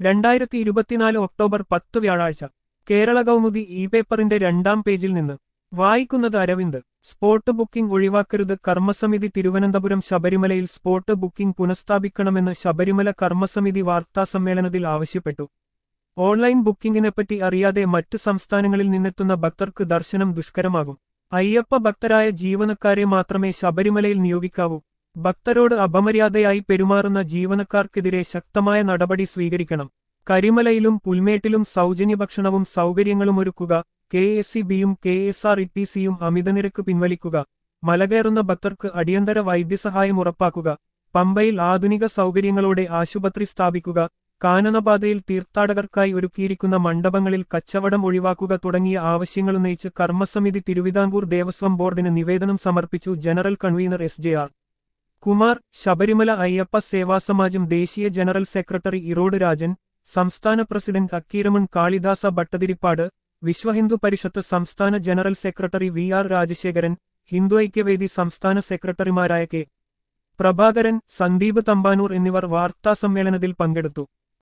രണ്ടായിരത്തി ഇരുപത്തിനാല് ഒക്ടോബർ പത്ത് വ്യാഴാഴ്ച കേരള കൗമുദി ഇ പേപ്പറിന്റെ രണ്ടാം പേജിൽ നിന്ന് വായിക്കുന്നത് അരവിന്ദ് സ്പോട്ട് ബുക്കിംഗ് ഒഴിവാക്കരുത് കർമ്മസമിതി തിരുവനന്തപുരം ശബരിമലയിൽ സ്പോട്ട് ബുക്കിംഗ് പുനഃസ്ഥാപിക്കണമെന്ന് ശബരിമല കർമ്മസമിതി വാർത്താസമ്മേളനത്തിൽ ആവശ്യപ്പെട്ടു ഓൺലൈൻ ബുക്കിംഗിനെപ്പറ്റി അറിയാതെ മറ്റ് സംസ്ഥാനങ്ങളിൽ നിന്നെത്തുന്ന ഭക്തർക്ക് ദർശനം ദുഷ്കരമാകും അയ്യപ്പ ഭക്തരായ ജീവനക്കാരെ മാത്രമേ ശബരിമലയിൽ നിയോഗിക്കാവൂ ഭക്തരോട് അപമര്യാദയായി പെരുമാറുന്ന ജീവനക്കാർക്കെതിരെ ശക്തമായ നടപടി സ്വീകരിക്കണം കരിമലയിലും പുൽമേട്ടിലും സൗജന്യ ഭക്ഷണവും സൗകര്യങ്ങളും ഒരുക്കുക കെ എസ് സി ബിയും കെ എസ് ആർ ഇ ടി സിയും അമിതനിരക്ക് പിൻവലിക്കുക മലകയറുന്ന ഭക്തർക്ക് അടിയന്തര വൈദ്യസഹായം ഉറപ്പാക്കുക പമ്പയിൽ ആധുനിക സൗകര്യങ്ങളോടെ ആശുപത്രി സ്ഥാപിക്കുക കാനനപാതയിൽ തീർത്ഥാടകർക്കായി ഒരുക്കിയിരിക്കുന്ന മണ്ഡപങ്ങളിൽ കച്ചവടം ഒഴിവാക്കുക തുടങ്ങിയ ആവശ്യങ്ങളുന്നയിച്ച് കർമ്മസമിതി തിരുവിതാംകൂർ ദേവസ്വം ബോർഡിന് നിവേദനം സമർപ്പിച്ചു general convener S J R Kumar Sabarimala Ayyappa Sevasamajam ദേശീയ ജനറൽ സെക്രട്ടറി ഇറോഡ് രാജൻ സംസ്ഥാന പ്രസിഡന്റ് അക്കീരമൺ കാളിദാസ ഭട്ടതിരിപ്പാട് വിശ്വഹിന്ദു പരിഷത്ത് സംസ്ഥാന general secretary V R Rajasekharan Hindu Aikyavedi സംസ്ഥാന സെക്രട്ടറിമാരായ കെ പ്രഭാകരൻ സന്ദീപ് തമ്പാനൂർ എന്നിവർ വാർത്താസമ്മേളനത്തിൽ പങ്കെടുത്തു